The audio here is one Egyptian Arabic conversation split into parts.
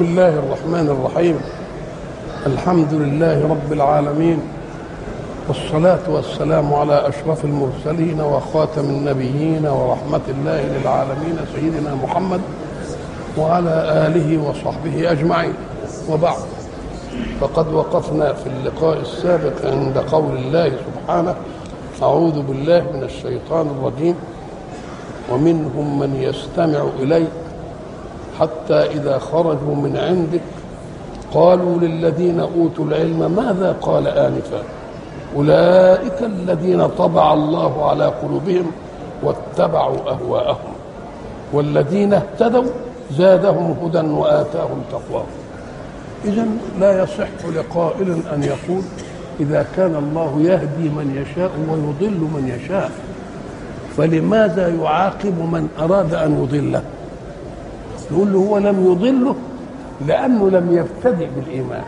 بسم الله الرحمن الرحيم الحمد لله رب العالمين والصلاة والسلام على أشرف المرسلين وخاتم النبيين ورحمة الله للعالمين سيدنا محمد وعلى آله وصحبه أجمعين وبعد فقد وقفنا في اللقاء السابق عند قول الله سبحانه أعوذ بالله من الشيطان الرجيم ومنهم من يستمع إليك حتى إذا خرجوا من عندك قالوا للذين أوتوا العلم ماذا قال آنفا أولئك الذين طبع الله على قلوبهم واتبعوا أهواءهم والذين اهتدوا زادهم هدى وآتاهم تقواهم إذا لا يصح لقائل أن يقول إذا كان الله يهدي من يشاء ويضل من يشاء فلماذا يعاقب من أراد أن يضله نقول له هو لم يضله لأنه لم يبتدئ بالإيمان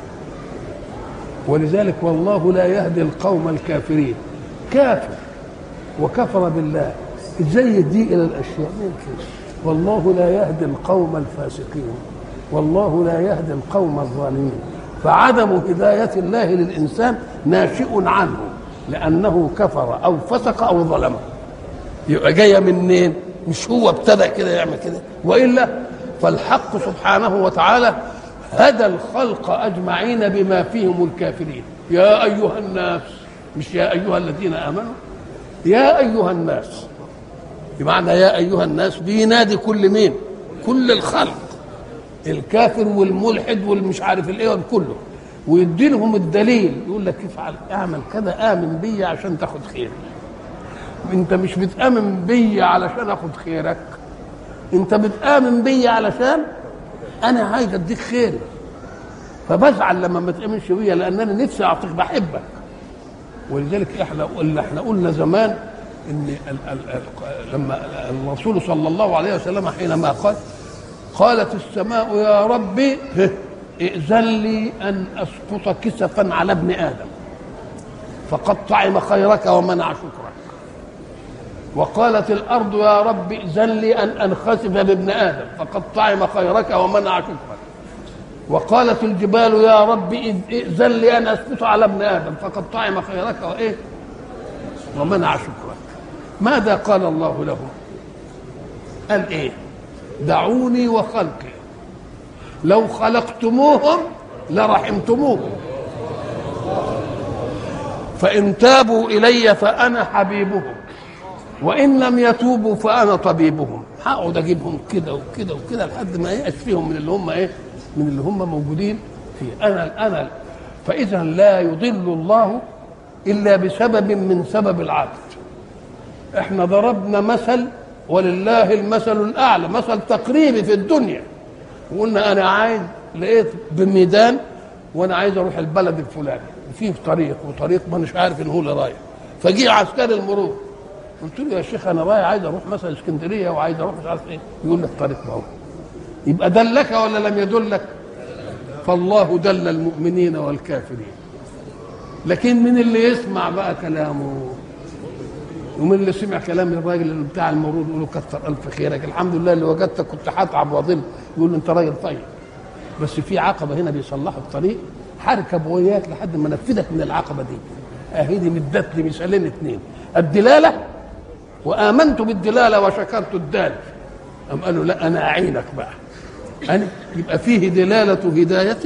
ولذلك والله لا يهدي القوم الكافرين كافر وكفر بالله ازاي يهدي الى الاشياء ممكن والله لا يهدي القوم الفاسقين والله لا يهدي القوم الظالمين فعدم هداية الله للإنسان ناشئ عنه لأنه كفر أو فسق أو ظلم يبقى جاية منين؟ مش هو ابتدأ كده يعمل كده وإلا فالحق سبحانه وتعالى هدى الخلق أجمعين بما فيهم الكافرين يا أيها الناس مش يا أيها الذين آمنوا يا أيها الناس بمعنى يا أيها الناس بينادي كل مين كل الخلق الكافر والملحد والمش عارف الايه كله ويدي لهم الدليل يقول لك افعل اعمل كذا امن بي عشان تاخد خير انت مش بتامن بي علشان اخد خيرك انت بتامن بي علشان انا عايز اديك خيري فبزعل لما ما تامنش بيا لان انا نفسي اعطيك بحبك ولذلك احنا قلنا احنا قلنا زمان ان ال ال ال لما الرسول صلى الله عليه وسلم حينما قال قالت السماء يا ربي ائذن لي ان اسقط كسفا على ابن ادم فقد طعم خيرك ومنع شكرك وقالت الارض يا رب ائذن لي ان انخسف بابن ادم فقد طعم خيرك ومنع شكرك وقالت الجبال يا رب ائذن لي ان اسقط على ابن ادم فقد طعم خيرك وايه ومنع شكرك ماذا قال الله له قال ايه دعوني وخلقي لو خلقتموهم لرحمتموهم فإن تابوا إلي فأنا حبيبهم وإن لم يتوبوا فأنا طبيبهم هقعد أجيبهم كده وكده وكده لحد ما يأس فيهم من اللي هم إيه من اللي هم موجودين فيه أنا أنا فإذا لا يضل الله إلا بسبب من سبب العبد احنا ضربنا مثل ولله المثل الاعلى مثل تقريبي في الدنيا وقلنا انا عايز لقيت بميدان وانا عايز اروح البلد الفلاني وفيه طريق وطريق ما مش عارف ان هو اللي رايح فجي عسكري المرور قلت له يا شيخ انا رايح عايز اروح مثلا اسكندريه وعايز اروح مش عارف ايه يقول لك طريق ما هو يبقى دلك ولا لم يدلك فالله دل المؤمنين والكافرين لكن من اللي يسمع بقى كلامه ومن اللي سمع كلام الراجل اللي بتاع المرور يقول له كثر الف خيرك الحمد لله اللي وجدتك كنت هتعب واضل يقول له انت راجل طيب بس في عقبه هنا بيصلحوا الطريق هركب وياك لحد ما انفذك من العقبه دي اهي دي مدت لي مثالين اثنين الدلاله وامنت بالدلاله وشكرت الدال أم قالوا لا انا اعينك بقى أنا يبقى فيه دلاله هدايه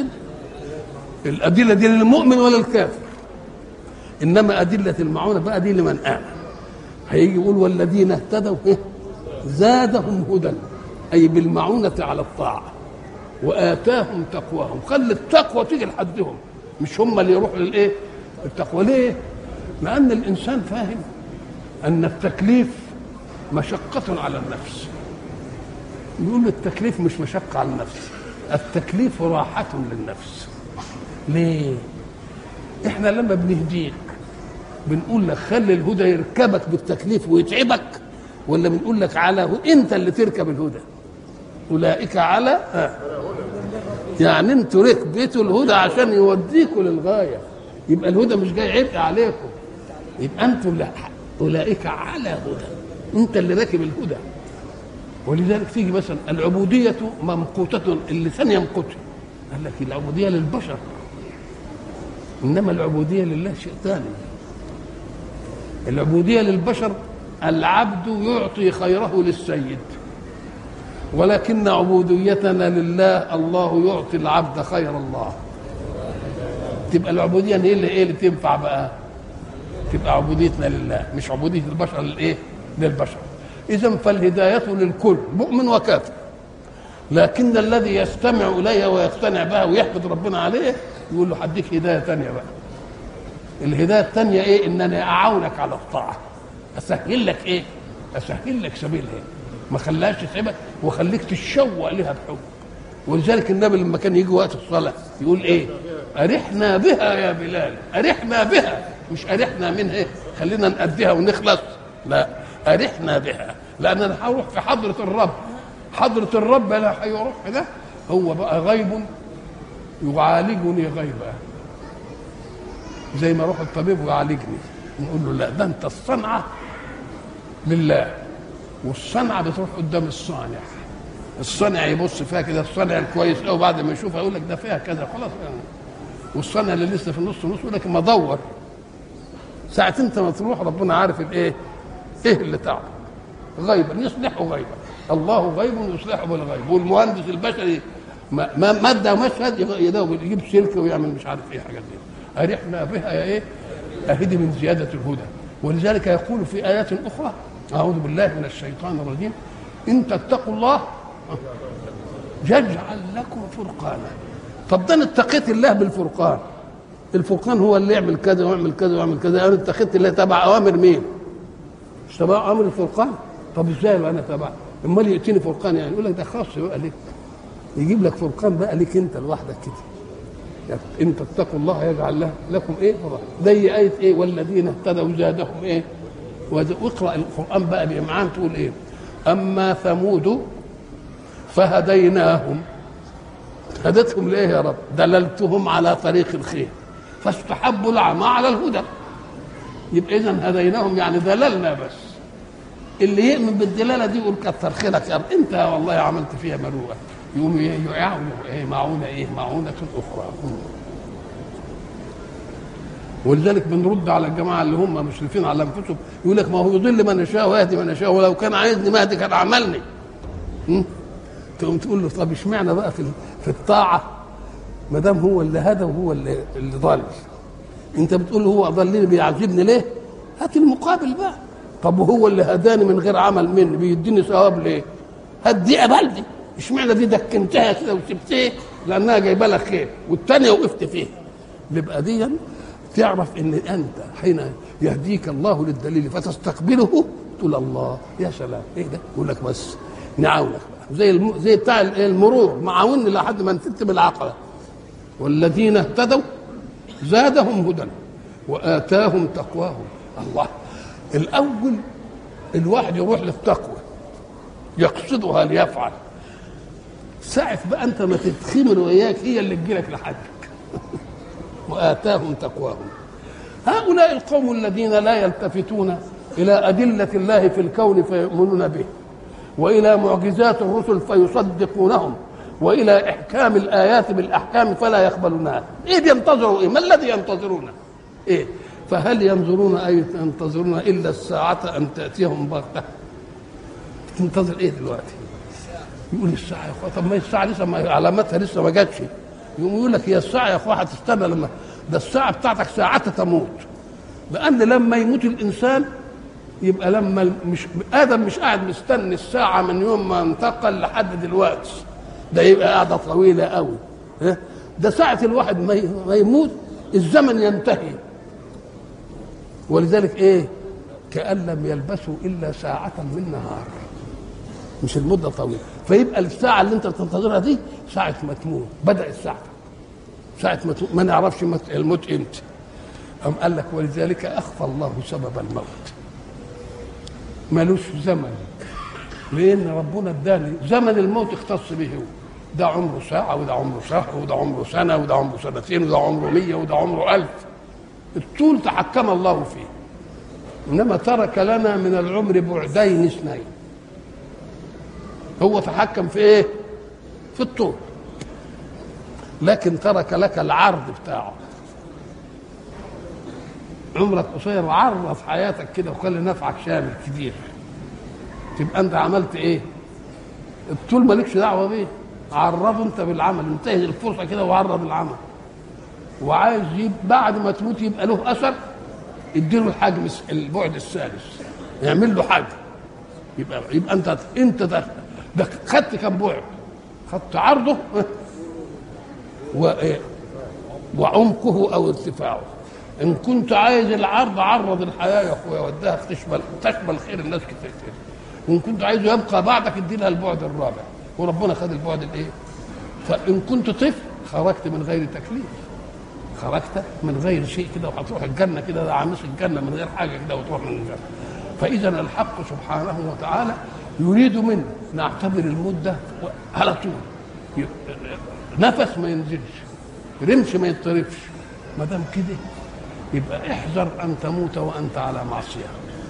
الادله دي للمؤمن ولا الكافر انما ادله المعونه بقى دي لمن امن هيجي يقول والذين اهتدوا إيه؟ زادهم هدى اي بالمعونه على الطاعه واتاهم تقواهم خلي التقوى تيجي لحدهم مش هم اللي يروحوا للايه التقوى ليه لان الانسان فاهم ان التكليف مشقه على النفس يقول التكليف مش مشقه على النفس التكليف راحه للنفس ليه احنا لما بنهديك بنقول لك خلي الهدى يركبك بالتكليف ويتعبك ولا بنقول لك على هدى انت اللي تركب الهدى اولئك على آه. يعني انتوا ركبتوا الهدى عشان يوديكوا للغايه يبقى الهدى مش جاي عبء عليكم يبقى انتوا اللي اولئك على هدى انت اللي راكب الهدى ولذلك تيجي مثلا العبودية ممقوتة اللسان يمقته قال لك العبودية للبشر إنما العبودية لله شيء ثاني العبودية للبشر العبد يعطي خيره للسيد ولكن عبوديتنا لله الله يعطي العبد خير الله تبقى العبوديه هي اللي ايه اللي تنفع بقى تبقى عبوديتنا لله مش عبوديه البشر للايه للبشر اذا فالهدايه للكل مؤمن وكافر لكن الذي يستمع اليها ويقتنع بها ويحمد ربنا عليه يقول له هديك هدايه ثانيه بقى الهدايه الثانيه ايه انني اعاونك على الطاعه اسهل لك ايه اسهل لك سبيلها إيه؟ ما خلاش تتعبك وخليك تتشوق لها بحب ولذلك النبي لما كان يجي وقت الصلاه يقول ايه ارحنا بها يا بلال ارحنا بها مش ارحنا منها إيه؟ خلينا نأديها ونخلص لا ارحنا بها لان انا هروح في حضره الرب حضره الرب لا هيروح ده هو بقى غيب يعالجني غيبا زي ما اروح الطبيب ويعالجني نقول له لا ده انت الصنعه لله والصنعه بتروح قدام الصانع الصانع يبص فيها كده الصانع الكويس قوي بعد ما يشوفها يقول لك ده فيها كذا خلاص يعني. والصانع اللي لسه في النص نص يقول لك ما دور ساعة انت ما تروح ربنا عارف الايه ايه اللي تعب غيبا يصلحه غيبا الله غيب يصلحه بالغيب والمهندس البشري ما ما مادة ومشهد يداوم يجيب سلك ويعمل مش عارف ايه حاجات دي أرحنا بها يا ايه أهدي من زيادة الهدى ولذلك يقول في آيات أخرى أعوذ بالله من الشيطان الرجيم إن تتقوا الله يجعل لكم فرقانا طب ده انا اتقيت الله بالفرقان الفرقان هو اللي يعمل كذا ويعمل كذا ويعمل كذا انا اتخذت الله تبع اوامر مين؟ مش تبع امر الفرقان طب ازاي انا تبع امال ياتيني فرقان يعني يقول لك ده خاص بقى ليك يجيب لك فرقان بقى ليك انت لوحدك كده يعني ان تتقوا الله يجعل له لكم ايه زي ايه ايه والذين اهتدوا زادهم ايه واقرا القران بقى بامعان تقول ايه اما ثمود فهديناهم هدتهم ليه يا رب دللتهم على طريق الخير فاستحبوا العمى على الهدى يبقى اذا هديناهم يعني دللنا بس اللي يؤمن بالدلاله دي يقول كتر خيرك يا رب انت والله عملت فيها مروءه يقوم يعاونوا ايه معونه ايه معونه اخرى ولذلك بنرد على الجماعه اللي هم مشرفين على انفسهم يقول لك ما هو يضل من يشاء ويهدي من يشاء ولو كان عايزني مهدي كان عملني تقوم تقول له طب اشمعنى بقى في في الطاعه ما دام هو اللي هدى وهو اللي اللي ضل انت بتقول هو ضلني بيعذبني ليه؟ هات المقابل بقى طب وهو اللي هداني من غير عمل مني بيديني ثواب ليه؟ هات دي قبل اشمعنى دي دكنتها كده وسبتها لانها جايبه لك خير والثانيه وقفت فيها يبقى دي تعرف ان انت حين يهديك الله للدليل فتستقبله تقول الله يا سلام ايه ده؟ يقول لك بس نعاونك بقى زي الم... زي بتاع المرور معاوني لحد ما نفت بالعقله والذين اهتدوا زادهم هدى واتاهم تقواهم الله الاول الواحد يروح للتقوى يقصدها ليفعل ساعة بقى انت ما تتخمر وياك هي اللي تجيلك لحدك واتاهم تقواهم هؤلاء القوم الذين لا يلتفتون الى ادله الله في الكون فيؤمنون به والى معجزات الرسل فيصدقونهم والى احكام الايات بالاحكام فلا يقبلونها ايه ينتظروا ايه ما الذي ينتظرونه ايه فهل ينظرون اي ينتظرون الا الساعه ان تاتيهم بغته تنتظر ايه دلوقتي يقول الساعه يا اخويا طب ما الساعه لسه ما علاماتها لسه ما جاتش يقوم يقول لك هي الساعه يا اخويا هتستنى لما ده الساعه بتاعتك ساعتها تموت لان لما يموت الانسان يبقى لما مش ادم مش قاعد مستني الساعه من يوم ما انتقل لحد دلوقتي ده يبقى قاعده طويله قوي ده ساعه الواحد ما يموت الزمن ينتهي ولذلك ايه كأن لم يلبثوا إلا ساعة من نهار مش المدة طويلة فيبقى الساعة اللي أنت بتنتظرها دي ساعة ما تموت بدأت ساعتك ساعة ما تموت ما نعرفش الموت إمتى أم قال لك ولذلك أخفى الله سبب الموت ملوش زمن لأن ربنا اداني زمن الموت اختص به هو ده عمره ساعة وده عمره شهر وده عمره سنة وده عمره سنتين وده عمره مية وده عمره ألف الطول تحكم الله فيه إنما ترك لنا من العمر بعدين اثنين هو تحكم في ايه في الطول لكن ترك لك العرض بتاعه عمرك قصير وعرض حياتك كده وخلي نفعك شامل كتير تبقى انت عملت ايه الطول مالكش دعوه بيه عرضه انت بالعمل انتهز الفرصه كده وعرض العمل وعايز يب بعد ما تموت يبقى له اثر اديله الحجم البعد الثالث يعمل له حجم يبقى يبقى انت انت ده, ده خدت كم بعد خدت عرضه وايه وعمقه او ارتفاعه ان كنت عايز العرض عرض الحياه يا اخويا وداها تشمل تشمل خير الناس كتير كتير وان كنت عايزه يبقى بعدك ادي لها البعد الرابع وربنا خد البعد الايه فان كنت طفل خرجت من غير تكليف خرجت من غير شيء كده وهتروح الجنه كده ده عامس الجنه من غير حاجه كده وتروح من الجنه فاذا الحق سبحانه وتعالى يريد منا نعتبر المده على طول نفس ما ينزلش رمش ما يضطربش ما دام كده يبقى احذر ان تموت وانت على معصيه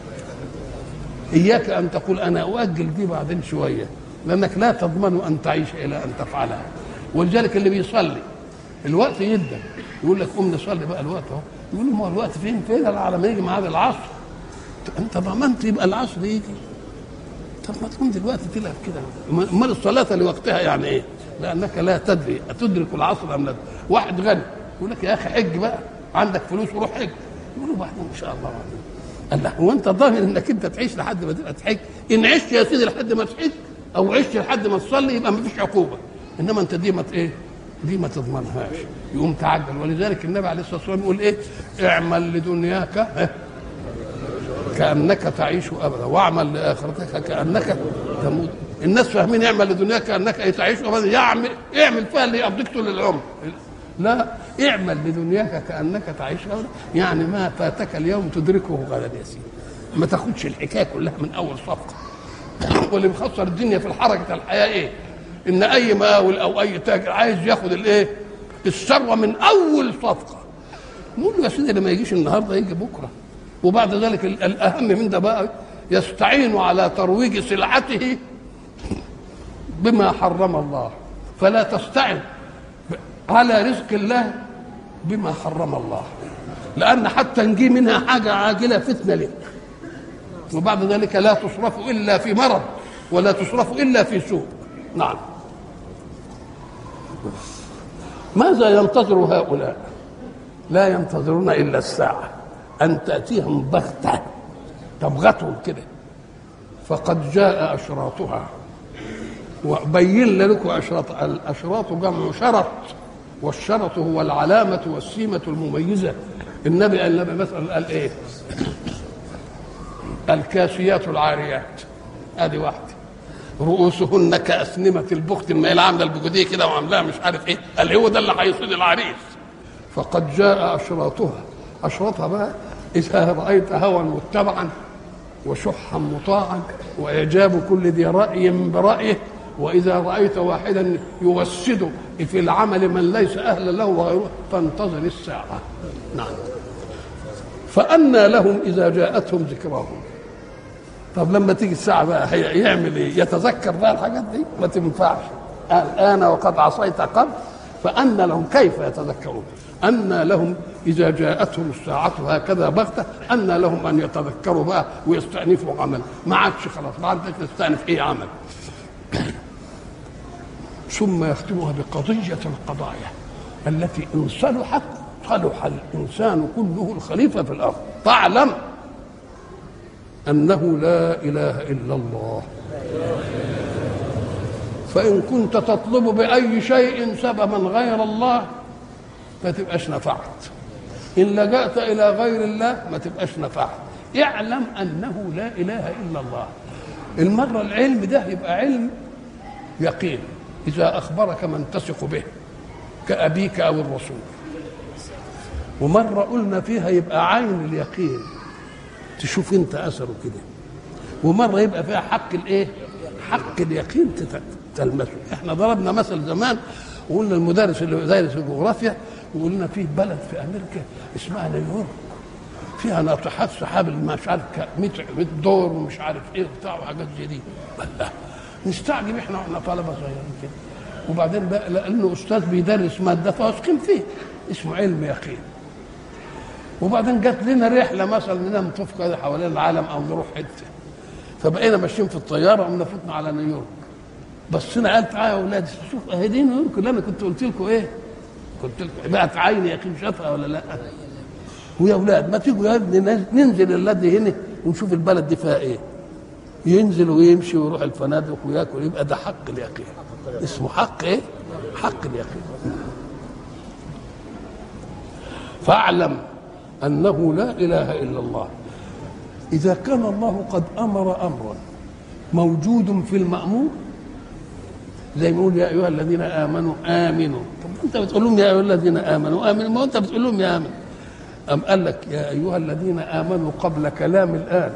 اياك ان تقول انا اؤجل دي بعدين شويه لانك لا تضمن ان تعيش الى ان تفعلها ولذلك اللي بيصلي الوقت جدا يقول لك قوم نصلي بقى الوقت اهو يقول له ما هو الوقت فين فين على ما يجي ميعاد العصر انت ضمنت يبقى العصر يجي طب ما تكون دلوقتي تلعب كده امال الصلاه لوقتها يعني ايه؟ لانك لا تدري اتدرك العصر ام لا واحد غني يقول لك يا اخي حج بقى عندك فلوس وروح حج يقول له بعدين ان شاء الله بعدين قال له هو انت ضامن انك انت تعيش لحد ما تبقى تحج ان عشت يا سيدي لحد ما تحج او عشت لحد ما تصلي يبقى ما فيش عقوبه انما انت دي ما ايه دي ما تضمنهاش يقوم تعجل ولذلك النبي عليه الصلاه والسلام يقول ايه اعمل لدنياك كانك تعيش ابدا واعمل لاخرتك كانك تموت الناس فاهمين اعمل لدنياك كانك تعيش ابدا يعمل اعمل فيها اللي يقضيك طول العمر لا اعمل لدنياك كانك تعيش ابدا يعني ما فاتك اليوم تدركه غدا يا سيدي ما تاخدش الحكايه كلها من اول صفقه واللي مخسر الدنيا في الحركه الحياه ايه ان اي مقاول او اي تاجر عايز ياخد الايه الثروه من اول صفقه نقول له يا سيدي لما يجيش النهارده يجي بكره وبعد ذلك الاهم من ده بقى يستعين على ترويج سلعته بما حرم الله فلا تستعن على رزق الله بما حرم الله لان حتى نجي منها حاجه عاجله فتنه لك وبعد ذلك لا تصرف الا في مرض ولا تصرف الا في سوء نعم ماذا ينتظر هؤلاء لا ينتظرون الا الساعه ان تاتيهم بغته تبغتهم كده فقد جاء اشراطها وبين لكم اشراط الاشراط جمع شرط والشرط هو العلامه والسيمه المميزه النبي قال النبي مثلا قال ايه الكاسيات العاريات ادي واحده رؤوسهن كأسنمة البخت ما هي عامله البجوديه كده وعاملاها مش عارف ايه قال هو ده اللي هيصيد العريس فقد جاء اشراطها اشراطها بقى اذا رايت هوى متبعا وشحا مطاعا واعجاب كل ذي راي برايه واذا رايت واحدا يوسد في العمل من ليس اهلا له وغيره فانتظر الساعه نعم فأنى لهم إذا جاءتهم ذكراهم طب لما تيجي الساعة بقى يعمل إيه؟ يتذكر بقى الحاجات دي؟ ما تنفعش الآن وقد عصيت قبل فأنى لهم كيف يتذكرون؟ أنى لهم إذا جاءتهم الساعة هكذا بغتة أنى لهم أن يتذكروا بقى ويستأنفوا عمل ما عادش خلاص ما عادش نستأنف أي عمل ثم يختمها بقضية القضايا التي إن صلحت صلح الإنسان كله الخليفة في الأرض فاعلم أنه لا إله إلا الله فإن كنت تطلب بأي شيء سببا غير الله ما تبقاش نفعت إن لجأت إلى غير الله ما تبقاش نفعت اعلم أنه لا إله إلا الله المرة العلم ده يبقى علم يقين إذا أخبرك من تثق به كأبيك أو الرسول ومرة قلنا فيها يبقى عين اليقين تشوف انت اثره كده ومرة يبقى فيها حق الايه حق اليقين تلمسه احنا ضربنا مثل زمان وقلنا المدرس اللي دارس الجغرافيا وقلنا لنا فيه بلد في امريكا اسمها نيويورك فيها ناطحات سحاب مش عارف 100 دور ومش عارف ايه وبتاع وحاجات زي دي الله نستعجب احنا واحنا طلبه صغيرين كده وبعدين بقى لانه استاذ بيدرس ماده فواثقين فيه اسمه علم يقين وبعدين جت لنا رحله مثلا اننا نطوف كده حوالين العالم او نروح حته فبقينا ماشيين في الطياره وقمنا فتنا على نيويورك بصينا قال تعالى يا اولاد شوف اهي دي نيويورك اللي انا كنت قلت لكم ايه؟ قلت لكم بقت عيني يا اخي شافها ولا لا؟ ويا اولاد ما تيجوا يا ابني ننزل الذي هنا ونشوف البلد دي فيها ايه؟ ينزل ويمشي ويروح الفنادق وياكل يبقى ده حق اليقين اسمه حق ايه؟ حق اليقين فاعلم انه لا اله الا الله اذا كان الله قد امر امرا موجود في المامور زي ما يقول يا ايها الذين امنوا امنوا طب انت بتقول لهم يا ايها الذين امنوا امنوا ما انت بتقول لهم يا امن ام قال لك يا ايها الذين امنوا قبل كلام الان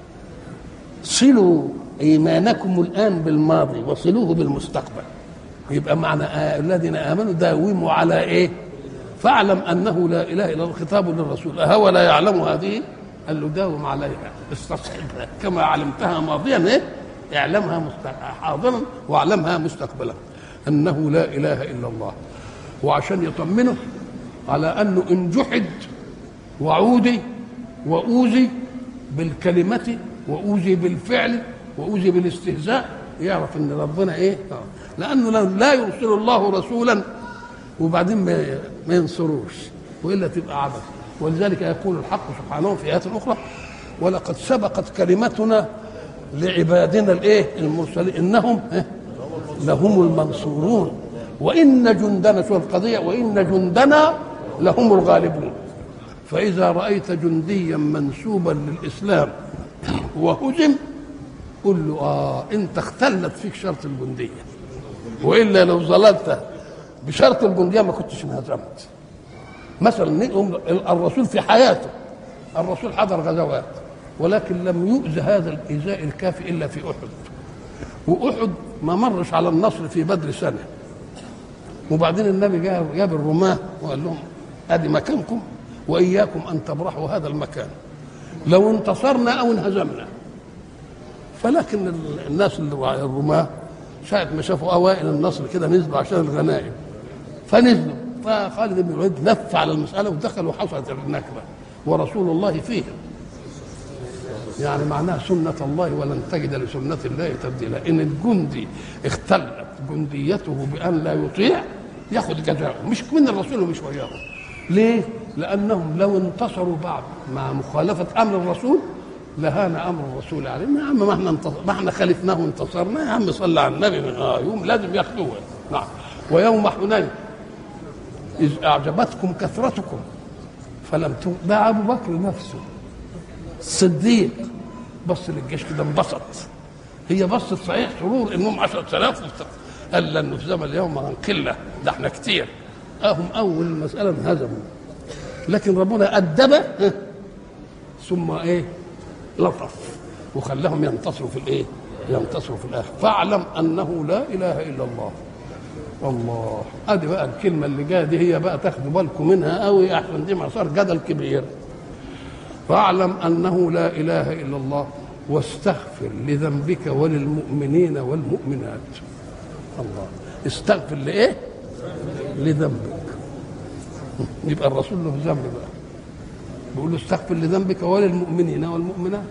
صلوا ايمانكم الان بالماضي وصلوه بالمستقبل يبقى معنى آه الذين امنوا داوموا على ايه فاعلم انه لا اله الا الله خطاب للرسول اهو لا يعلم هذه قال له داوم عليها استصحبها كما علمتها ماضيا ايه اعلمها حاضرا واعلمها مستقبلا انه لا اله الا الله وعشان يطمنه على انه ان جحد وعودي واوذي بالكلمه واوذي بالفعل واوذي بالاستهزاء يعرف ان ربنا ايه لانه لا يرسل الله رسولا وبعدين ما ينصروش والا تبقى عبث ولذلك يقول الحق سبحانه في ايات اخرى ولقد سبقت كلمتنا لعبادنا الايه المرسلين انهم لهم المنصورون وان جندنا شوف القضيه وان جندنا لهم الغالبون فاذا رايت جنديا منسوبا للاسلام وهزم قل له اه انت اختلت فيك شرط الجنديه والا لو ظللت بشرط الجنديه ما كنتش انهزمت مثلا الرسول في حياته الرسول حضر غزوات ولكن لم يؤذ هذا الايذاء الكافي الا في احد واحد ما مرش على النصر في بدر سنه وبعدين النبي جاب جاب الرماه وقال لهم ادي مكانكم واياكم ان تبرحوا هذا المكان لو انتصرنا او انهزمنا فلكن الناس اللي الرماه ساعة ما شافوا أوائل النصر كده نزلوا عشان الغنائم فنزلوا فخالد بن الوليد لف على المسألة ودخل وحصلت النكبة ورسول الله فيهم يعني معناها سنة الله ولن تجد لسنة الله تبديلا إن الجندي اختلت جنديته بأن لا يطيع ياخذ جزاءه مش من الرسول ومش وياهم ليه؟ لأنهم لو انتصروا بعد مع مخالفة أمر الرسول لهان امر الرسول علينا يا عم ما احنا انتصر ما احنا خالفناه وانتصرنا يا عم صلى على النبي اه يوم لازم ياخذوها نعم ويوم حنين اذ اعجبتكم كثرتكم فلم ت... ده ابو بكر نفسه الصديق بص للجيش كده انبسط هي بصت صحيح سرور انهم 10000 قال لانه في زمن اليوم عن قله ده احنا كتير اهم اول مساله انهزموا لكن ربنا ادب ثم ايه لطف وخلاهم ينتصروا في الايه؟ ينتصروا في الاخر فاعلم انه لا اله الا الله الله ادي بقى الكلمه اللي جايه دي هي بقى تاخدوا بالكم منها قوي احسن دي ما صار جدل كبير فاعلم انه لا اله الا الله واستغفر لذنبك وللمؤمنين والمؤمنات الله استغفر لايه؟ لذنبك يبقى الرسول له ذنب بقى بيقول له استغفر لذنبك وللمؤمنين والمؤمنات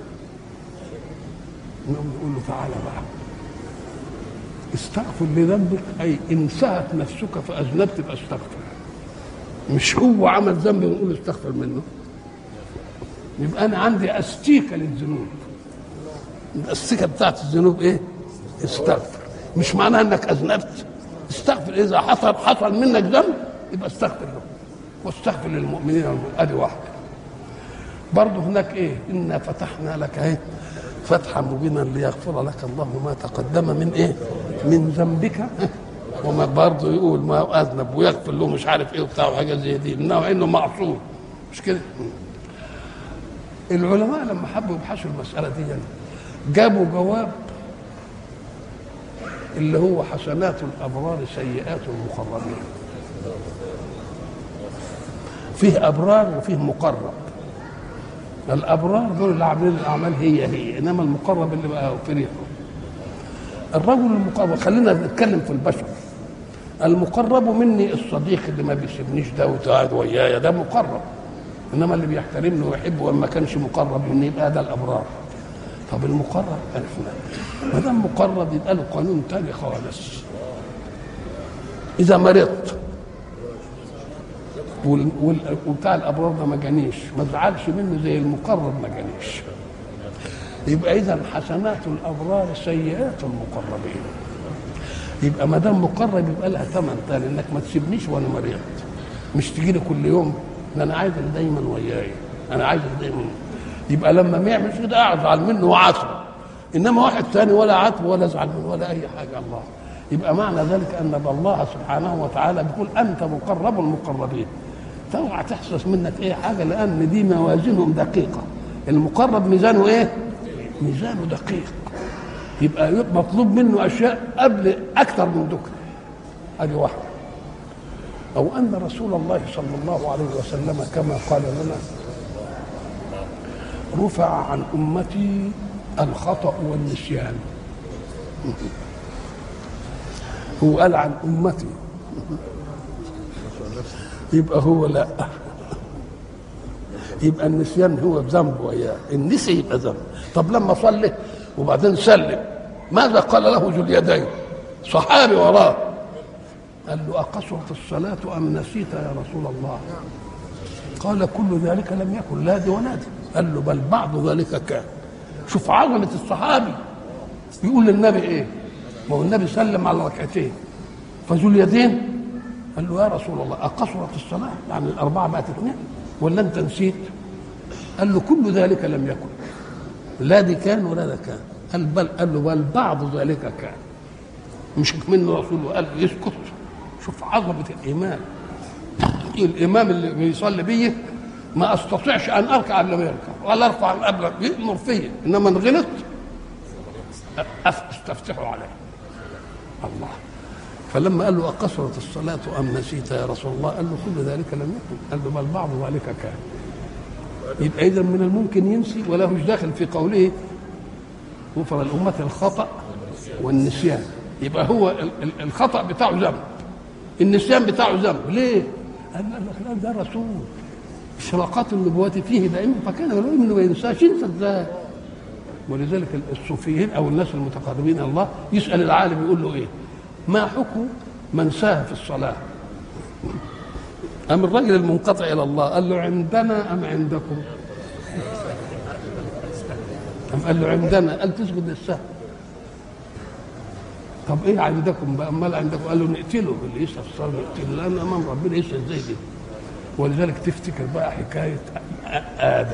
نقوم نقول له تعالى بقى استغفر لذنبك اي انسهت نفسك فاذنبت يبقى استغفر مش هو عمل ذنب ونقول استغفر منه يبقى انا عندي استيكه للذنوب الاستيكه بتاعت الذنوب ايه؟ استغفر مش معناها انك اذنبت استغفر اذا حصل حصل منك ذنب يبقى استغفر له واستغفر للمؤمنين والمؤمنين ادي واحده برضه هناك ايه انا فتحنا لك ايه فتحا مبينا ليغفر لك الله ما تقدم من ايه من ذنبك وما برضه يقول ما اذنب ويغفر له مش عارف ايه وبتاع وحاجه زي دي انه انه معصوم مش كده العلماء لما حبوا يبحثوا المساله دي يعني جابوا جواب اللي هو حسنات الابرار سيئات المقربين فيه ابرار وفيه مقرب الابرار دول اللي عاملين الاعمال هي هي انما المقرب اللي بقى في ريحه الرجل المقرب خلينا نتكلم في البشر المقرب مني الصديق اللي ما بيسيبنيش ده وقاعد ويايا ده مقرب انما اللي بيحترمني ويحبه وما كانش مقرب مني يبقى ده الابرار طب المقرب عرفنا ما دام مقرب يبقى له قانون تاني خالص اذا مرضت وال- وال- وبتاع الابرار ده ما جانيش ما تزعلش منه زي المقرب ما جانيش يبقى اذا حسنات الابرار سيئات المقربين يبقى ما دام مقرب يبقى لها ثمن تاني انك ما تسيبنيش وانا مريض مش تجي لي كل يوم ده انا عايزك دايما وياي انا عايزك دايما يبقى لما ما يعملش كده ازعل منه وعاتبه انما واحد تاني ولا عاتبه ولا ازعل منه ولا اي حاجه الله يبقى معنى ذلك ان الله سبحانه وتعالى بيقول انت مقرب المقربين فاوعى تحسس منك ايه حاجه لان دي موازينهم دقيقه المقرب ميزانه ايه؟ ميزانه دقيق يبقى مطلوب منه اشياء قبل اكثر من ذكر ادي واحده او ان رسول الله صلى الله عليه وسلم كما قال لنا رفع عن امتي الخطا والنسيان هو قال عن امتي يبقى هو لا يبقى النسيان هو ذنب وياه النسي يبقى ذنب طب لما صلي وبعدين سلم ماذا قال له ذو اليدين صحابي وراه قال له أقصرت الصلاة أم نسيت يا رسول الله قال كل ذلك لم يكن لا دي ولا دي قال له بل بعض ذلك كان شوف عظمة الصحابي يقول للنبي ايه ما هو النبي سلم على ركعتين فذو اليدين قال له يا رسول الله أقصرت الصلاة يعني الأربعة بقت اثنين ولا أنت نسيت قال له كل ذلك لم يكن لا دي كان ولا ده كان قال بل قال له بل بعض ذلك كان مش منه رسول قال له يسكت شوف عظمة الإيمان الإمام اللي بيصلي بيه ما استطيعش ان اركع قبل ما يركع ولا ارفع قبل يامر فيا انما ان غلط أف- استفتحوا عليه الله فلما قال له أقصرت الصلاة أم نسيت يا رسول الله قال له كل ذلك لم يكن قال له بل بعض ذلك كان يبقى إذا من الممكن ينسي ولا هوش داخل في قوله غفر الأمة الخطأ والنسيان يبقى هو ال- ال- الخطأ بتاعه ذنب النسيان بتاعه ذنب ليه؟ قال لك لا ده رسول إشراقات النبوة فيه دائما فكان يقول انه ما ينساش ينسى ازاي؟ ولذلك الصوفيين او الناس المتقربين الى الله يسال العالم يقول له ايه؟ ما حكم من ساه في الصلاه؟ أم الرجل المنقطع إلى الله قال له عندنا أم عندكم؟ أم قال له عندنا قال تسجد للسهو طب ايه عندكم بقى امال عندكم قال له نقتله اللي يسال الصلاه نقتله لان امام ربنا يسال ازاي دي ولذلك تفتكر بقى حكايه ادم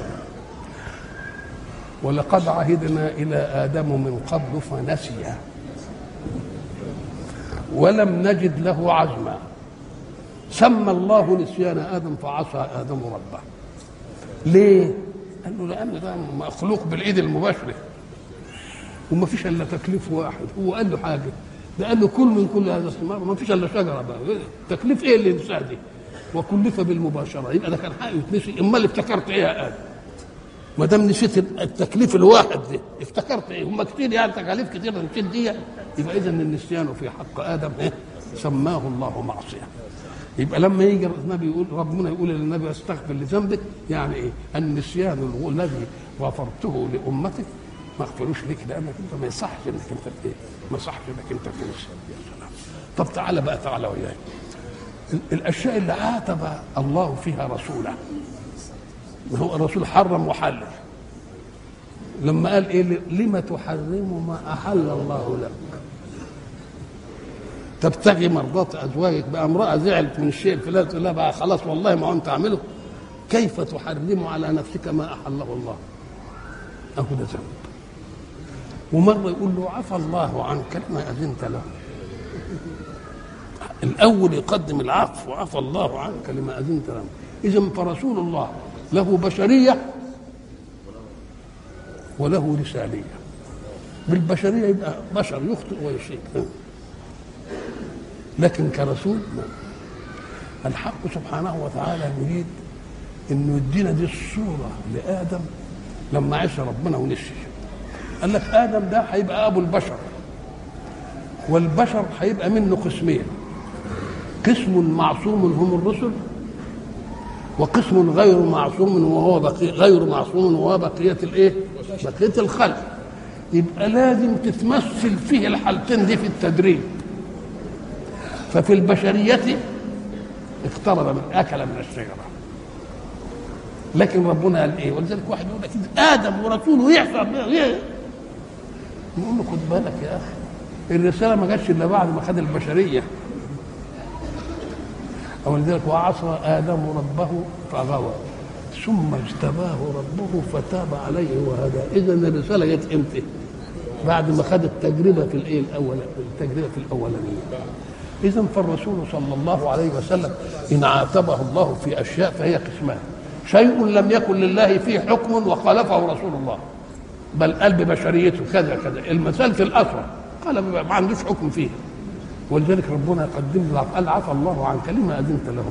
ولقد عهدنا الى ادم من قبل فنسي ولم نجد له عزما سمى الله نسيان ادم فعصى ادم ربه ليه قال له لان ده مخلوق بالايد المباشره وما فيش الا تكليف واحد هو قال له حاجه ده قال له كل من كل هذا الثمار ما فيش الا شجره بقى تكليف ايه اللي ينساه دي وكلف بالمباشره يبقى ده كان حقه يتنسي امال افتكرت ايه يا ادم ما دام نسيت التكليف الواحد ده افتكرت ايه هم كتير يعني تكاليف كتير نسيت دي يبقى اذا النسيان في حق ادم ايه سماه الله معصيه يبقى لما يجي النبي يقول ربنا يقول للنبي استغفر لذنبك يعني ايه النسيان الذي غفرته لامتك ما اغفروش ليك لانك انت ما يصحش انك انت ايه ما يصحش انك انت تنسى يا سلام طب تعالى بقى تعالى وياي ال- الاشياء اللي عاتب الله فيها رسوله ما هو الرسول حرم وحلل لما قال ايه لما تحرم ما احل الله لك تبتغي مرضات ازواجك بقى امراه زعلت من الشيء الفلاني تقول لها بقى خلاص والله ما انت اعمله كيف تحرم على نفسك ما احله الله اهو ده ذنب ومره يقول له عفى الله عنك لما اذنت له الاول يقدم العفو عفى الله عنك لما اذنت له اذا فرسول الله له بشريه وله رساليه بالبشريه يبقى بشر يخطئ ويشرك لكن كرسول ما الحق سبحانه وتعالى يريد انه يدينا دي الصوره لادم لما عصى ربنا ونسي قال لك ادم ده هيبقى ابو البشر والبشر هيبقى منه قسمين قسم معصوم هم الرسل وقسم غير معصوم وهو بقي غير معصوم وهو بقية الايه؟ بقية الخلق يبقى لازم تتمثل فيه الحالتين دي في التدريب ففي البشرية اقترب من أكل من الشجرة لكن ربنا قال ايه ولذلك واحد يقول لك ادم ورسوله يعصى نقول له خد بالك يا اخي الرساله ما جاتش الا بعد ما خد البشريه ولذلك وعصى ادم ربه فغوى ثم اجتباه ربه فتاب عليه وهدى اذا الرساله جت امتى بعد ما خد التجربه في الايه الاول التجربه في الاولانيه اذا فالرسول صلى الله عليه وسلم ان عاتبه الله في اشياء فهي قسمان شيء لم يكن لله فيه حكم وخالفه رسول الله بل قال ببشريته كذا كذا المثال في الاصل قال ما عندوش حكم فيه ولذلك ربنا يقدم له قال عفى الله عنك لما اذنت لهم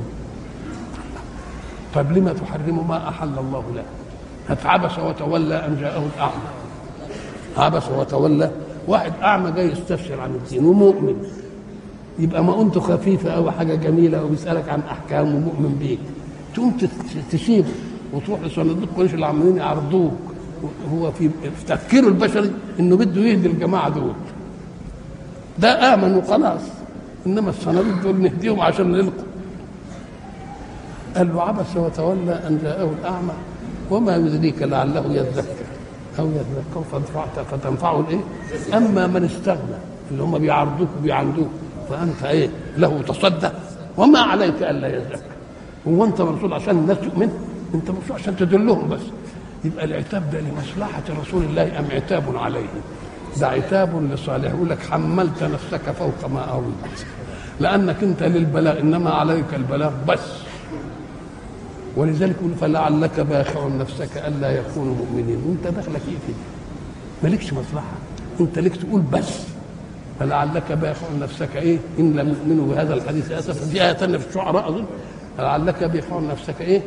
طيب لما تحرم ما احل الله له عبس وتولى ان جاءه الاعمى عبس وتولى واحد اعمى جاي يستفسر عن الدين ومؤمن يبقى ما انت خفيفه او حاجه جميله وبيسالك عن احكام ومؤمن بيك تقوم تسيبه وتروح لصناديق قريش اللي عمالين يعرضوك هو في في تفكيره البشري انه بده يهدي الجماعه دول ده امن وخلاص انما الصناديق دول نهديهم عشان نلقوا قال له عبس وتولى ان جاءه الاعمى وما يدريك لعله يذكر او يذكر فتنفعه فتنفعه الايه؟ اما من استغنى اللي هم بيعرضوك وبيعندوك فانت ايه؟ له تصدق وما عليك الا يذكر هو انت مرسول عشان الناس تؤمن انت مرسول عشان تدلهم بس يبقى العتاب ده لمصلحة رسول الله أم عتاب عليه ده عتاب لصالح يقول لك حملت نفسك فوق ما أريد لأنك أنت للبلاغ إنما عليك البلاغ بس ولذلك يقول فلعلك باخع نفسك ألا يكونوا مؤمنين وأنت دخلك إيه كده مالكش مصلحة أنت ليك تقول بس فلعلك باخع نفسك إيه إن لم يؤمنوا بهذا الحديث أسفا في آية ثانية في الشعراء أظن فلعلك باخع نفسك إيه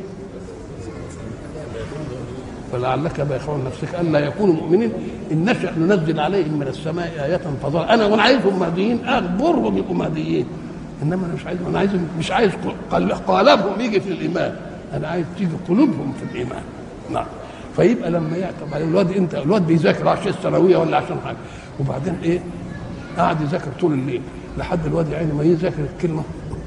فلعلك باخع نفسك الا يكونوا مؤمنين ان نشا ننزل عليهم من السماء ايه فضل انا وانا عايزهم مهديين اخبرهم يبقوا مهديين انما انا مش عايز انا عايز مش عايز قالبهم يجي في الايمان انا عايز تيجي قلوبهم في الايمان نعم فيبقى لما يعتب عليه الواد انت الواد بيذاكر عشان الثانويه ولا عشان حاجه وبعدين ايه قاعد يذاكر طول الليل لحد الواد يعني ما يذاكر الكلمه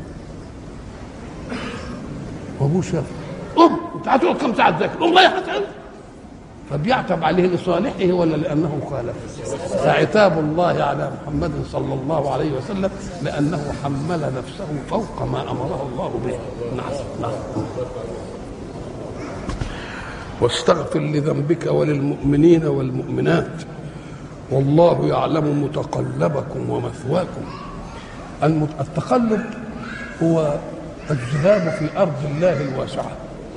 وابوه شاف قم انت هتقعد كم ساعه تذاكر قم رايح فبيعتب عليه لصالحه ولا لانه خالف فعتاب الله على محمد صلى الله عليه وسلم لانه حمل نفسه فوق ما امره الله به نعم نعم واستغفر لذنبك وللمؤمنين والمؤمنات والله يعلم متقلبكم ومثواكم التقلب هو الذهاب في ارض الله الواسعه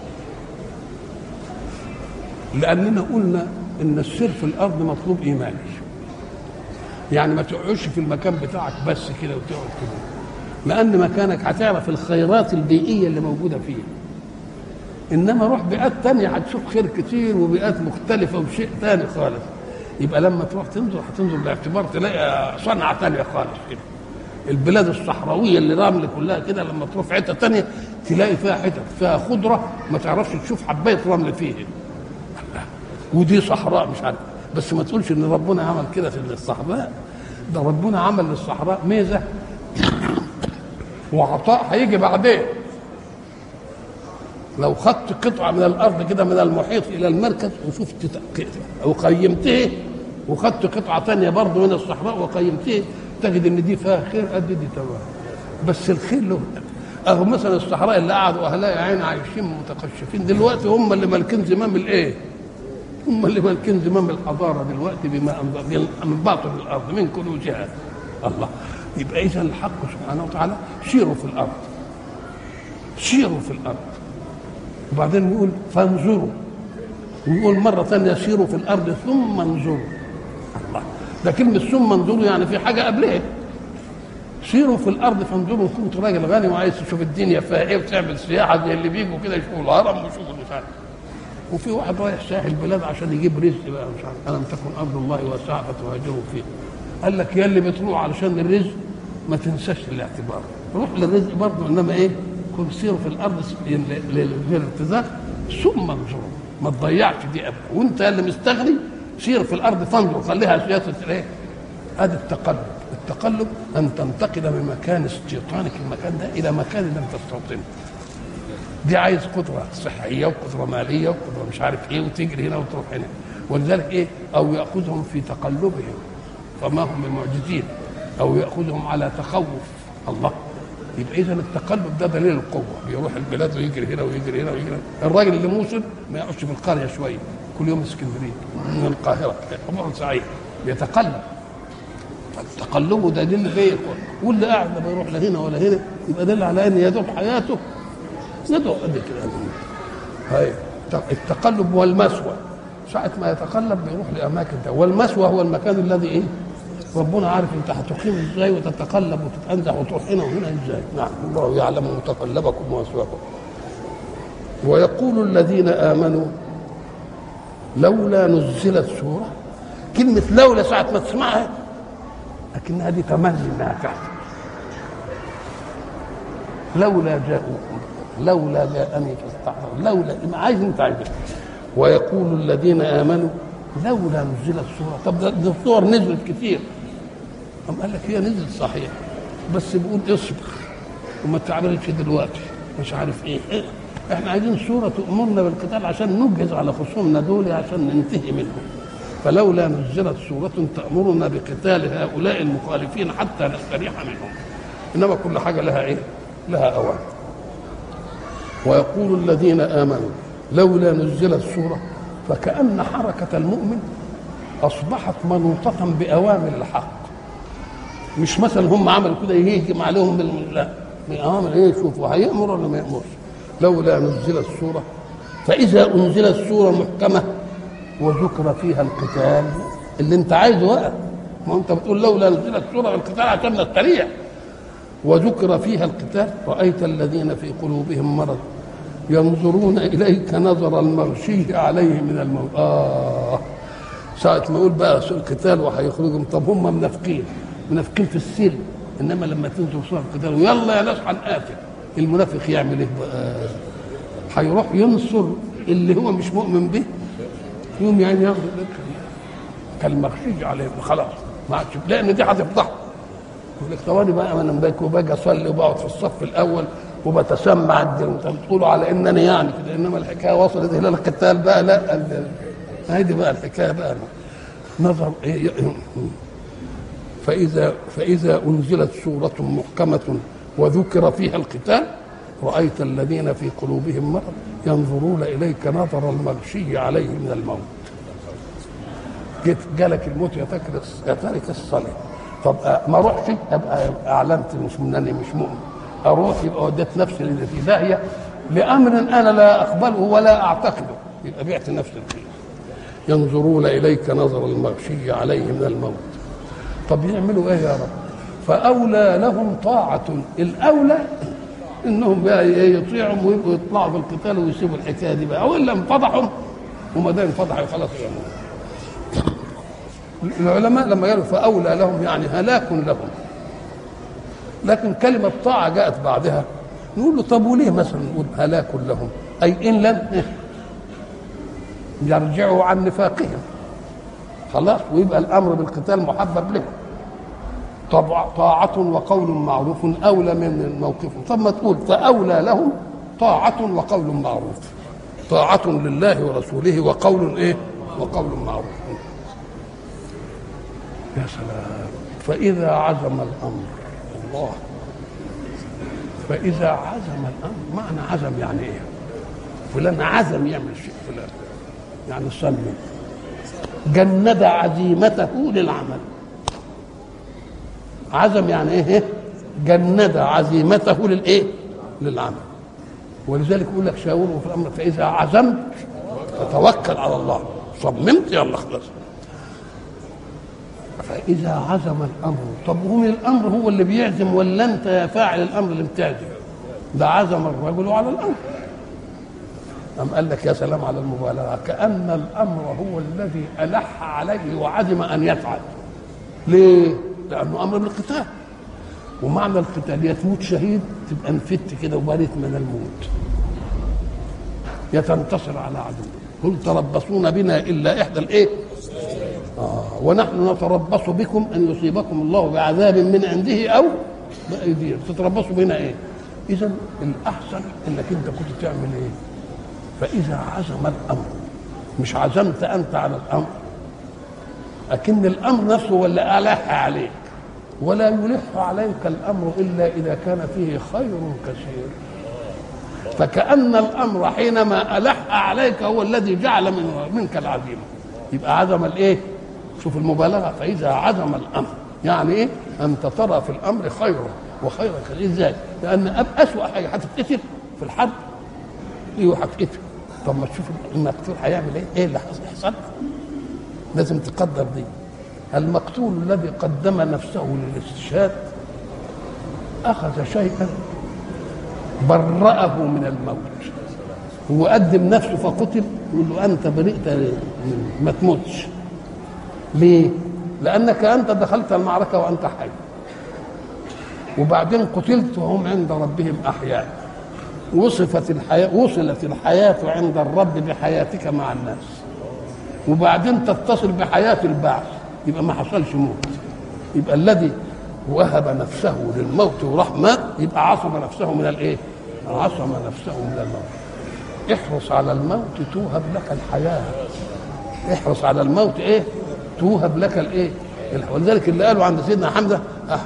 لاننا قلنا ان السير في الارض مطلوب ايماني يعني ما تقعدش في المكان بتاعك بس كده وتقعد كده لان مكانك هتعرف الخيرات البيئيه اللي موجوده فيه انما روح بيئات تانية هتشوف خير كتير وبيئات مختلفه وشيء تاني خالص يبقى لما تروح تنظر هتنظر باعتبار تلاقي صنعه تانية خالص كده البلاد الصحراويه اللي رمل كلها كده لما تروح في حته تانية تلاقي فيها حتت فيها خضره ما تعرفش تشوف حبايه رمل فيه ودي صحراء مش عارف بس ما تقولش ان ربنا عمل كده في الصحراء ده ربنا عمل للصحراء ميزه وعطاء هيجي بعدين لو خدت قطعه من الارض كده من المحيط الى المركز وشفت وقيمته وخدت قطعه ثانيه برضه من الصحراء وقيمته تجد ان دي فيها خير قد دي تمام بس الخير له اهو مثلا الصحراء اللي قعدوا اهلها يا عين عايشين متقشفين دلوقتي هم اللي مالكين زمام الايه؟ هم اللي مالكين زمام الحضاره دلوقتي بما من باطن الارض من كل جهه الله يبقى اذا الحق سبحانه وتعالى سيروا في الارض سيروا في الارض وبعدين يقول فانظروا ويقول مرة ثانية سيروا في الأرض ثم انظروا الله ده كلمة ثم انظروا يعني في حاجة قبلها سيروا في الأرض فانظروا كنت راجل غني وعايز تشوف الدنيا فيها إيه وتعمل سياحة زي اللي بيجوا كده يشوفوا الهرم ويشوفوا مش عارف وفي واحد رايح ساحل البلاد عشان يجيب رزق بقى مش عارف ألم تكن أرض الله واسعة فتهاجروا فيها قال لك يا اللي بتروح علشان الرزق ما تنساش الاعتبار روح للرزق برضه انما ايه كن سير في الارض للارتزاق ثم انظر ما تضيعش دي ابدا وانت اللي مستغني سير في الارض فانظر خليها سياسه الايه؟ ادي التقلب التقلب ان تنتقل من مكان استيطانك المكان ده الى مكان لم تستوطنه دي عايز قدره صحيه وقدره ماليه وقدره مش عارف ايه وتجري هنا وتروح هنا ولذلك ايه او ياخذهم في تقلبهم فما هم بمعجزين او ياخذهم على تخوف الله يبقى اذا التقلب ده دليل القوه بيروح البلاد ويجري هنا ويجري هنا ويجري هنا. الراجل اللي موصل ما يقعدش في القريه شويه كل يوم اسكندريه من القاهره طبعا سعيد بيتقلب تقلبه ده دل فيه واللي قاعد لا بيروح لا هنا ولا هنا يبقى دل على ان يدوب حياته يدوب قد كده هاي التقلب والمسوى ساعة ما يتقلب بيروح لأماكن ده والمسوى هو المكان الذي إيه ربنا عارف أنت هتقيم إزاي وتتقلب وتتأنزح وتروح هنا وهنا إزاي نعم الله يعلم متقلبكم ومسواكم ويقول الذين آمنوا لولا نزلت سورة كلمة لولا ساعة ما تسمعها لكنها دي تمني انها تحصل لولا جاءوكم لولا جاءني فاستحضر لولا ما عايز انت عايز ويقول الذين امنوا لولا نزلت سوره طب ده, ده الصور نزلت كتير قام قال لك هي نزلت صحيح بس بيقول اصبر وما تعملش دلوقتي مش عارف ايه, إيه؟ احنا عايزين سوره تامرنا بالقتال عشان نجهز على خصومنا دول عشان ننتهي منهم فلولا نزلت سورة تأمرنا بقتال هؤلاء المخالفين حتى نستريح منهم إنما كل حاجة لها إيه؟ لها أوان ويقول الذين آمنوا لولا نزلت سورة فكأن حركة المؤمن أصبحت منوطة بأوامر الحق مش مثلا هم عملوا كده يهجم عليهم بال... لا بأوامر إيه شوفوا هيأمر ولا ما يأمرش لولا نزلت سورة فإذا أنزلت سورة محكمة وذكر فيها القتال اللي انت عايزه بقى ما انت بتقول لولا نزلت سوره القتال عشان نستريح وذكر فيها القتال رايت الذين في قلوبهم مرض ينظرون اليك نظر المغشي عليه من الموت اه ساعة ما يقول بقى القتال وهيخرجهم طب هم منافقين منافقين في السلم انما لما تنزل سوره القتال ويلا يا ناس هنقاتل المنافق يعمل ايه بقى؟ هيروح ينصر اللي هو مش مؤمن به يوم يعني ياخد كالمغشي عليه خلاص ما عادش لان دي هتفضحه يقول لك ثواني بقى انا باجي وباجي اصلي وبقعد في الصف الاول وبتسمع انتوا بتقولوا على انني يعني كده انما الحكايه وصلت الى القتال بقى لا هذه بقى الحكايه بقى نظر إيه فاذا فاذا انزلت سوره محكمه وذكر فيها القتال رايت الذين في قلوبهم مرض ينظرون اليك نظر المغشي عليه من الموت جيت جالك الموت يا تكرس يا تارك الصلاه طب ما اروحش ابقى اعلنت مش منني مش مؤمن اروح يبقى وديت نفسي اللي في داهيه لامر انا لا اقبله ولا اعتقده يبقى بعت نفسي فيه ينظرون اليك نظر المغشي عليه من الموت طب يعملوا ايه يا رب فاولى لهم طاعه الاولى انهم بقى يطيعهم ويبقوا يطلعوا في القتال ويسيبوا الحكايه دي بقى او الا انفضحوا وما دام انفضحوا خلاص يعني. العلماء لما قالوا فاولى لهم يعني هلاك لهم لكن كلمه طاعه جاءت بعدها نقول له طب وليه مثلا نقول هلاك لهم اي ان لم يرجعوا عن نفاقهم خلاص ويبقى الامر بالقتال محبب لهم طاعة وقول معروف أولى من موقفهم طب ما تقول فأولى لهم طاعة وقول معروف طاعة لله ورسوله وقول إيه وقول معروف يا سلام فإذا عزم الأمر الله فإذا عزم الأمر معنى عزم يعني إيه فلان عزم يعمل شيء فلان يعني صمم جند عزيمته للعمل عزم يعني ايه جند عزيمته للايه للعمل ولذلك يقول لك شاوره في الامر فاذا عزمت فتوكل على الله صممت يلا خلاص فاذا عزم الامر طب هو من الامر هو اللي بيعزم ولا انت يا فاعل الامر اللي بتعزم ده عزم الرجل على الامر أم قال لك يا سلام على المبالغة كأن الأمر هو الذي ألح عليه وعزم أن يفعل ليه؟ لانه امر بالقتال ومعنى القتال يا تموت شهيد تبقى انفدت كده وبريت من الموت يا تنتصر على عدو قل تربصون بنا الا احدى الايه؟ آه ونحن نتربص بكم ان يصيبكم الله بعذاب من عنده او بايديهم تتربصوا بنا ايه؟ اذا الاحسن انك انت كنت تعمل ايه؟ فاذا عزم الامر مش عزمت انت على الامر لكن الامر نفسه ولا الح عليك ولا يلح عليك الامر الا اذا كان فيه خير كثير فكأن الأمر حينما ألح عليك هو الذي جعل من منك العزيمة يبقى عزم الإيه؟ شوف المبالغة فإذا عزم الأمر يعني إيه؟ أنت ترى في الأمر خيرا وخيرا كثير إزاي؟ لأن أب أسوأ حاجة هتتقتل في الحرب إيه هتتقتل طب ما تشوف المقتول هيعمل إيه؟ إيه اللي هيحصل؟ لازم تقدر دي المقتول الذي قدم نفسه للاستشهاد أخذ شيئا برأه من الموت هو قدم نفسه فقتل يقول له أنت برئت ما تموتش ليه؟ لأنك أنت دخلت المعركة وأنت حي وبعدين قتلت وهم عند ربهم أحياء وصفت الحياة وصلت الحياة عند الرب بحياتك مع الناس وبعدين تتصل بحياة البعث يبقى ما حصلش موت يبقى الذي وهب نفسه للموت وراح مات يبقى عصم نفسه من الايه؟ عصم نفسه من الموت احرص على الموت توهب لك الحياه احرص على الموت ايه؟ توهب لك الايه؟ ولذلك اللي قالوا عند سيدنا حمزه أه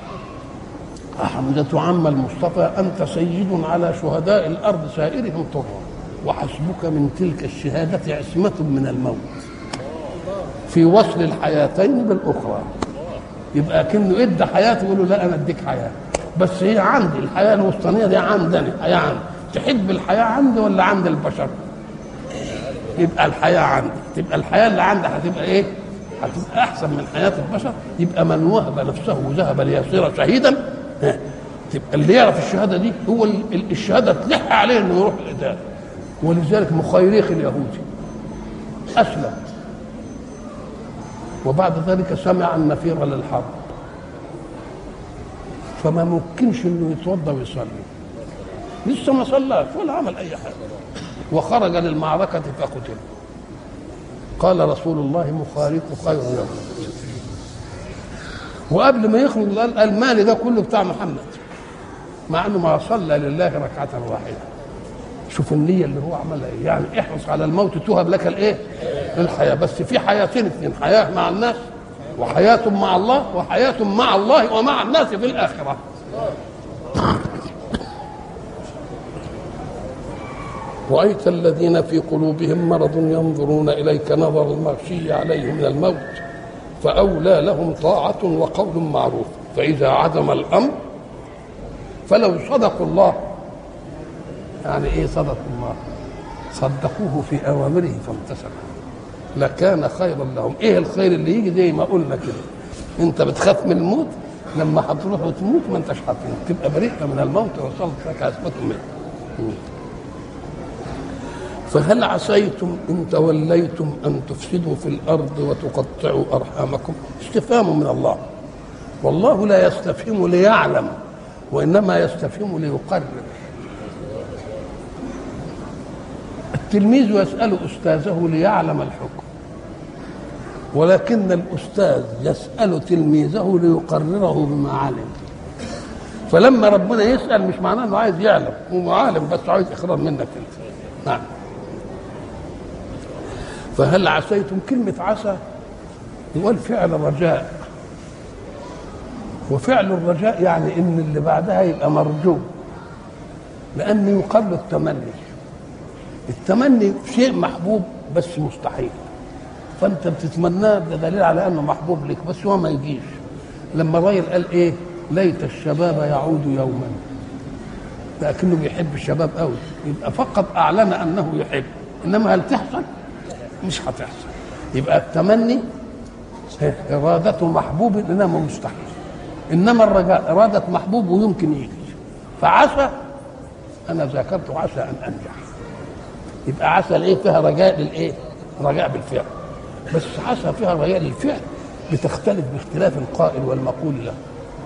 حمزة عم المصطفى أنت سيد على شهداء الأرض سائرهم طرا وحسبك من تلك الشهادة عصمة من الموت في وصل الحياتين بالأخرى يبقى كأنه ادى حياته يقول له لا أنا أديك حياة بس هي عندي الحياة الوسطانية دي عندنا حياة عندي تحب الحياة عندي ولا عند البشر يبقى الحياة عندي تبقى الحياة اللي عندي هتبقى إيه هتبقى أحسن من حياة البشر يبقى من وهب نفسه وذهب ليصير شهيدا تبقى اللي يعرف الشهاده دي هو الشهاده تلح عليه انه يروح القتال ولذلك مخيريخ اليهودي اسلم وبعد ذلك سمع النفير للحرب فما ممكنش انه يتوضا ويصلي لسه ما صلاش ولا عمل اي حاجه وخرج للمعركه فقتل قال رسول الله مخالف خير له وقبل ما يخرج قال المال ده كله بتاع محمد مع انه ما صلى لله ركعه واحده شوف النيه اللي هو عملها ايه يعني احرص على الموت توهب لك الايه الحياه بس في حياتين اثنين حياه مع الناس وحياه مع الله وحياه مع الله ومع الناس في الاخره رأيت الذين في قلوبهم مرض ينظرون إليك نظر المغشي عليه من الموت فأولى لهم طاعة وقول معروف فإذا عزم الأمر فلو صدقوا الله يعني إيه صدقوا الله صدقوه في أوامره فامتثلوا لكان خيرا لهم إيه الخير اللي يجي زي ما قلنا كده أنت بتخاف من الموت لما هتروح وتموت ما أنتش هتموت تبقى بريئة من الموت وصلت لك عصمة منه فهل عسيتم ان توليتم ان تفسدوا في الارض وتقطعوا ارحامكم استفهام من الله والله لا يستفهم ليعلم وانما يستفهم ليقرر التلميذ يسال استاذه ليعلم الحكم ولكن الاستاذ يسال تلميذه ليقرره بما علم فلما ربنا يسال مش معناه انه عايز يعلم هو عالم بس عايز اقرار منك انت نعم فهل عسيتم كلمة عسى يقول فعل الرجاء وفعل الرجاء يعني ان اللي بعدها يبقى مرجو لأن يقال التمني التمني شيء محبوب بس مستحيل فانت بتتمناه ده دليل على انه محبوب لك بس هو ما يجيش لما الراجل قال ايه ليت الشباب يعود يوما لكنه بيحب الشباب قوي يبقى فقط اعلن انه يحب انما هل تحصل مش هتحصل يبقى التمني إرادة محبوب إنما مستحيل إنما الرجاء إرادة محبوب ويمكن يجي فعسى أنا ذاكرت عسى أن أنجح يبقى عسى الإيه فيها رجاء للإيه؟ رجاء بالفعل بس عسى فيها رجاء للفعل بتختلف باختلاف القائل والمقول له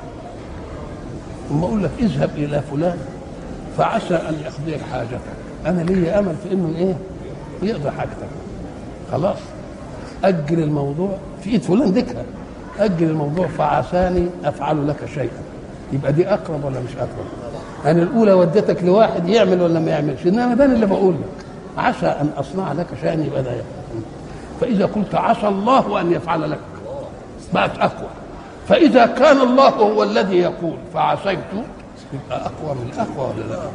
ثم اقول لك اذهب الى فلان فعسى ان يقضيك حاجتك انا لي امل في انه ايه يقضي حاجتك خلاص اجل الموضوع في ايد فلان ذكرى اجل الموضوع فعساني افعل لك شيئا يبقى دي اقرب ولا مش اقرب انا الاولى وديتك لواحد يعمل ولا ما يعملش انما ده اللي بقول لك عسى ان اصنع لك شيئا يبقى ده يفعل. فاذا قلت عسى الله ان يفعل لك بقت اقوى فاذا كان الله هو الذي يقول فعسيت يبقى اقوى من اقوى ولا لا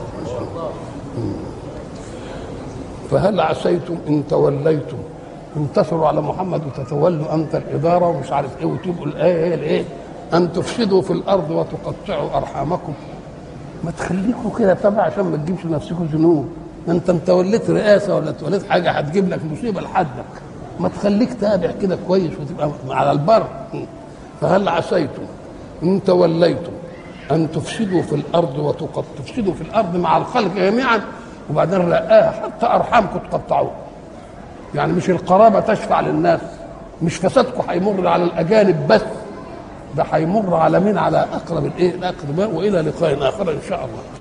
فهل عسيتم ان توليتم انتصروا على محمد وتتولوا انت الاداره ومش عارف ايه وتبقوا الايه هي الايه ان تفسدوا في الارض وتقطعوا ارحامكم ما تخليكوا كده طبعا عشان ما تجيبش لنفسكم ذنوب انت انت وليت رئاسه ولا توليت حاجه هتجيب لك مصيبه لحدك ما تخليك تابع كده كويس وتبقى على البر فهل عسيتم ان توليتم ان تفسدوا في الارض وتقط تفسدوا في الارض مع الخلق جميعا وبعدين رقاها حتى ارحامكم تقطعوها يعني مش القرابه تشفع للناس مش فسادكم هيمر على الاجانب بس ده هيمر على مين على اقرب الايه الاقرباء والى لقاء اخر ان شاء الله